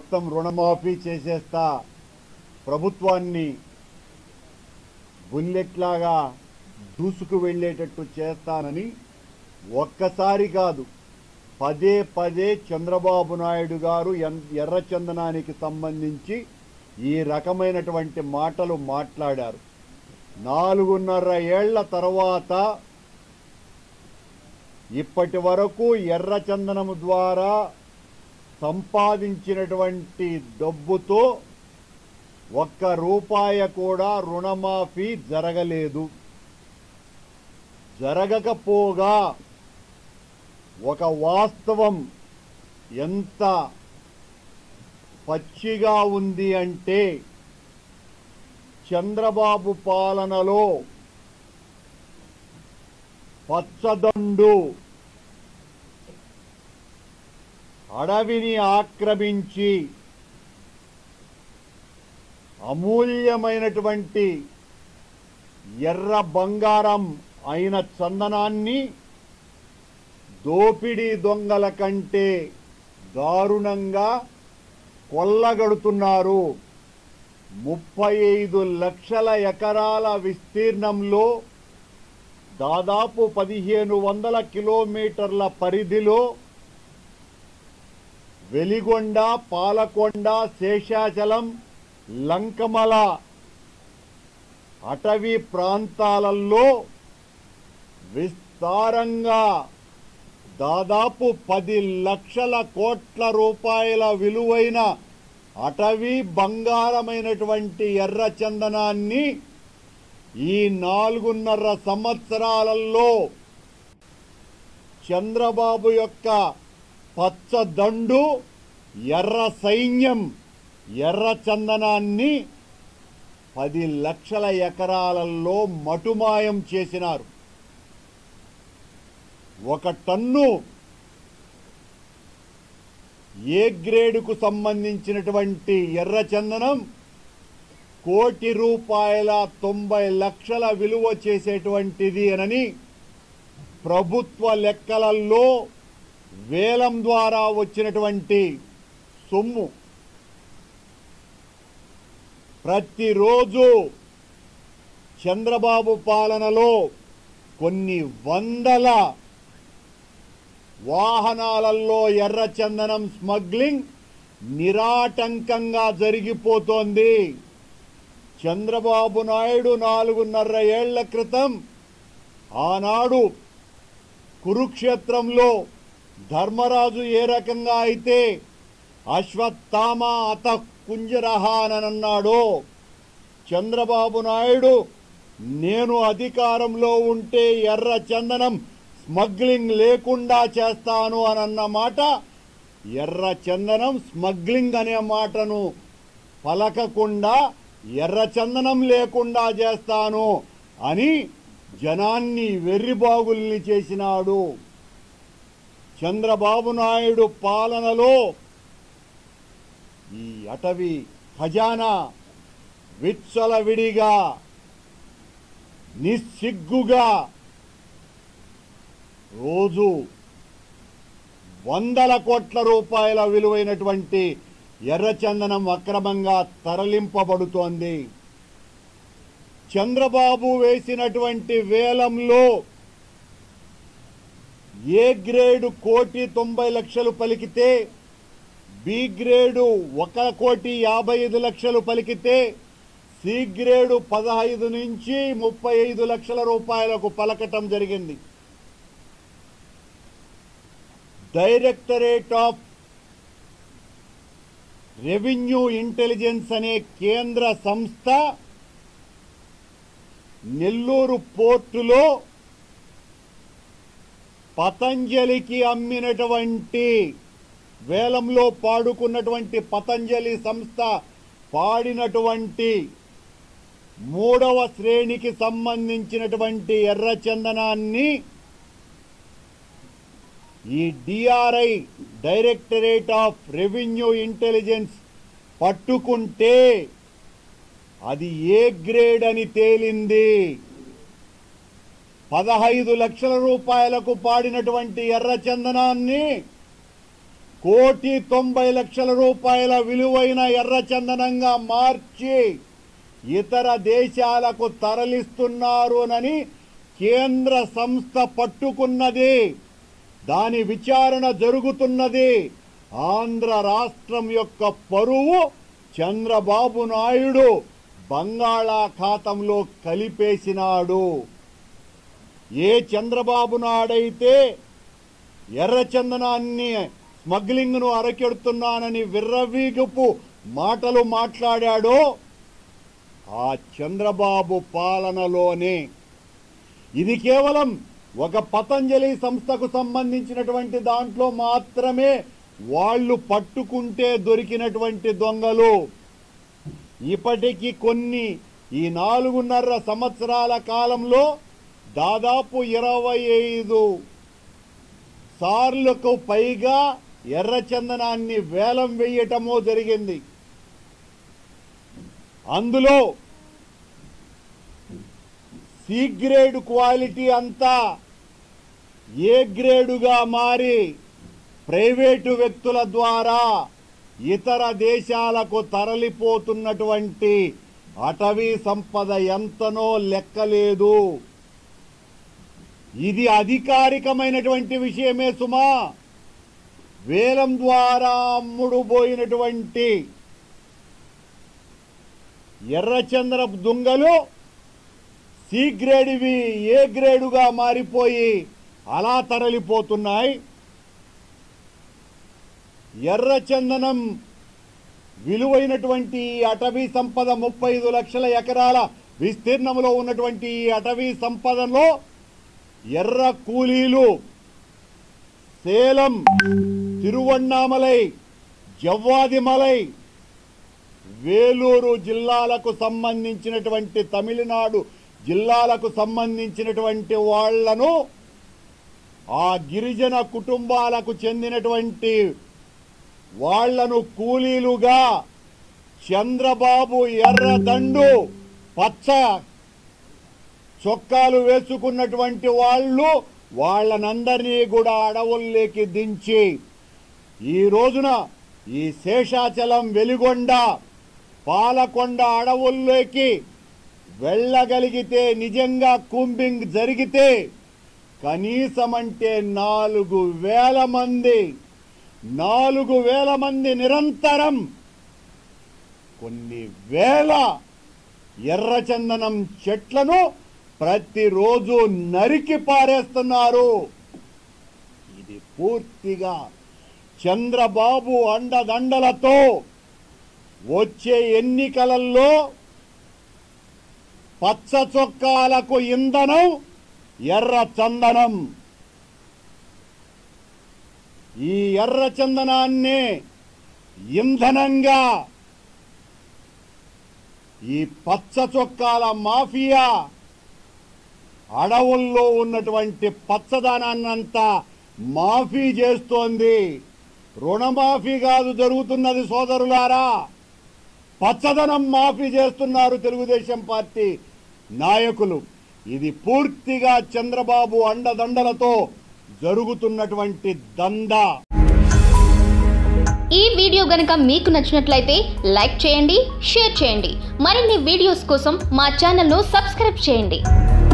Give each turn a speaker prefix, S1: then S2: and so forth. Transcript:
S1: మొత్తం రుణమాఫీ చేసేస్తా ప్రభుత్వాన్ని బుల్లెట్ లాగా దూసుకు వెళ్ళేటట్టు చేస్తానని ఒక్కసారి కాదు పదే పదే చంద్రబాబు నాయుడు గారు ఎన్- ఎర్రచందనానికి సంబంధించి ఈ రకమైనటువంటి మాటలు మాట్లాడారు నాలుగున్నర ఏళ్ల తర్వాత ఇప్పటి వరకు ఎర్రచందనం ద్వారా సంపాదించినటువంటి డబ్బుతో ఒక్క రూపాయి కూడా రుణమాఫీ జరగలేదు జరగకపోగా ఒక వాస్తవం ఎంత పచ్చిగా ఉంది అంటే చంద్రబాబు పాలనలో పచ్చదండు అడవిని ఆక్రమించి అమూల్యమైనటువంటి ఎర్ర బంగారం అయిన చందనాన్ని దోపిడీ దొంగల కంటే దారుణంగా కొల్లగడుతున్నారు ముప్పై ఐదు లక్షల ఎకరాల విస్తీర్ణంలో దాదాపు పదిహేను వందల కిలోమీటర్ల పరిధిలో వెలిగొండ పాలకొండ శేషాచలం లంకమల అటవీ ప్రాంతాలలో విస్తారంగా దాదాపు పది లక్షల కోట్ల రూపాయల విలువైన అటవీ బంగారమైనటువంటి ఎర్ర చందనాన్ని ఈ నాలుగున్నర సంవత్సరాలలో చంద్రబాబు యొక్క పచ్చదండు ఎర్ర సైన్యం ఎర్ర చందనాన్ని పది లక్షల ఎకరాలలో మటుమాయం చేసినారు ఒక టన్ను ఏ గ్రేడుకు సంబంధించినటువంటి ఎర్ర చందనం కోటి రూపాయల తొంభై లక్షల విలువ చేసేటువంటిది అనని ప్రభుత్వ లెక్కలలో వేలం ద్వారా వచ్చినటువంటి సొమ్ము ప్రతిరోజు చంద్రబాబు పాలనలో కొన్ని వందల వాహనాలలో ఎర్రచందనం స్మగ్లింగ్ నిరాటంకంగా జరిగిపోతోంది చంద్రబాబు నాయుడు నాలుగున్నర ఏళ్ల క్రితం ఆనాడు కురుక్షేత్రంలో ధర్మరాజు ఏ రకంగా అయితే అశ్వత్థామ అత కుంజరహ అని అన్నాడో చంద్రబాబు నాయుడు నేను అధికారంలో ఉంటే ఎర్ర చందనం స్మగ్లింగ్ లేకుండా చేస్తాను అని అన్న మాట ఎర్ర చందనం స్మగ్లింగ్ అనే మాటను పలకకుండా ఎర్ర చందనం లేకుండా చేస్తాను అని జనాన్ని వెర్రిబాగుల్ని చేసినాడు చంద్రబాబు నాయుడు పాలనలో ఈ అటవీ ఖజానా విచ్చలవిడిగా నిస్సిగ్గుగా రోజు వందల కోట్ల రూపాయల విలువైనటువంటి ఎర్రచందనం అక్రమంగా తరలింపబడుతోంది చంద్రబాబు వేసినటువంటి వేలంలో ఏ గ్రేడు కోటి తొంభై లక్షలు పలికితే బి గ్రేడు ఒక కోటి యాభై ఐదు లక్షలు పలికితే సి గ్రేడు పదహైదు నుంచి ముప్పై ఐదు లక్షల రూపాయలకు పలకటం జరిగింది డైరెక్టరేట్ ఆఫ్ రెవెన్యూ ఇంటెలిజెన్స్ అనే కేంద్ర సంస్థ నెల్లూరు పోర్టులో పతంజలికి అమ్మినటువంటి వేలంలో పాడుకున్నటువంటి పతంజలి సంస్థ పాడినటువంటి మూడవ శ్రేణికి సంబంధించినటువంటి ఎర్రచందనాన్ని ఈ DRI directorate of revenue intelligence పట్టుకుంటే అది ఏ గ్రేడ్ అని తేలింది పదహైదు లక్షల రూపాయలకు పాడినటువంటి ఎర్రచందనాన్ని కోటి తొంభై లక్షల రూపాయల విలువైన ఎర్రచందనంగా మార్చి ఇతర దేశాలకు తరలిస్తున్నారునని కేంద్ర సంస్థ పట్టుకున్నది దాని విచారణ జరుగుతున్నది ఆంధ్ర రాష్ట్రం యొక్క పరువు చంద్రబాబు నాయుడు బంగాళాఖాతంలో కలిపేసినాడు ఏ చంద్రబాబు నాయుడైతే ఎర్రచందనాన్ని స్మగ్లింగ్ను అరకెడుతున్నానని విర్రవీగుపు మాటలు మాట్లాడాడో ఆ చంద్రబాబు పాలనలోనే ఇది కేవలం ఒక పతంజలి సంస్థకు సంబంధించినటువంటి దాంట్లో మాత్రమే వాళ్ళు పట్టుకుంటే దొరికినటువంటి దొంగలు ఇప్పటికి కొన్ని ఈ నాలుగున్నర సంవత్సరాల కాలంలో దాదాపు ఇరవై ఐదు సార్లకు పైగా ఎర్రచందనాన్ని వేలం వేయటమో జరిగింది అందులో సి గ్రేడ్ క్వాలిటీ అంతా ఏ గ్రేడుగా మారి ప్రైవేటు వ్యక్తుల ద్వారా ఇతర దేశాలకు తరలిపోతున్నటువంటి అటవీ సంపద ఎంతనో లెక్కలేదు ఇది అధికారికమైనటువంటి విషయమే సుమా వేలం ద్వారా అమ్ముడు పోయినటువంటి ఎర్రచంద్ర దుంగలు సి గ్రేడ్వి ఏ గ్రేడుగా మారిపోయి అలా తరలిపోతున్నాయి ఎర్రచందనం విలువైనటువంటి ఈ అటవీ సంపద ముప్పై ఐదు లక్షల ఎకరాల విస్తీర్ణంలో ఉన్నటువంటి ఈ అటవీ సంపదలో ఎర్ర కూలీలు సేలం తిరువണ്ണామలై జవ్వాదిమలై వేలూరు జిల్లాలకు సంబంధించినటువంటి తమిళనాడు జిల్లాలకు సంబంధించినటువంటి వాళ్లను ఆ గిరిజన కుటుంబాలకు చెందినటువంటి వాళ్లను కూలీలుగా చంద్రబాబు ఎర్రదండు పచ్చ చొక్కాలు వేసుకున్నటువంటి వాళ్ళు వాళ్ళనందరినీ కూడా అడవుల్లోకి దించి ఈ రోజున ఈ శేషాచలం వెలిగొండ పాలకొండ అడవుల్లోకి వెళ్ళగలిగితే నిజంగా కూంబింగ్ జరిగితే కనీసం అంటే నాలుగు వేల మంది నాలుగు వేల మంది నిరంతరం కొన్ని వేల ఎర్రచందనం చెట్లను ప్రతిరోజు నరికి పారేస్తున్నారు ఇది పూర్తిగా చంద్రబాబు అండదండలతో వచ్చే ఎన్నికలలో పచ్చ చొక్కాలకు ఇంధనం ఎర్ర చందనం ఈ ఎర్ర చందనాన్ని ఇంధనంగా ఈ పచ్చ చొక్కాల మాఫియా అడవుల్లో ఉన్నటువంటి పచ్చదనాన్నంతా మాఫీ చేస్తోంది రుణమాఫీ కాదు జరుగుతున్నది సోదరులారా పచ్చదనం మాఫీ చేస్తున్నారు తెలుగుదేశం పార్టీ నాయకులు ఇది పూర్తిగా చంద్రబాబు అండదండలతో జరుగుతున్నటువంటి దందా
S2: ఈ వీడియో గనుక మీకు నచ్చినట్లయితే లైక్ చేయండి షేర్ చేయండి మరిన్ని వీడియోస్ కోసం మా ఛానల్ను సబ్స్క్రైబ్ చేయండి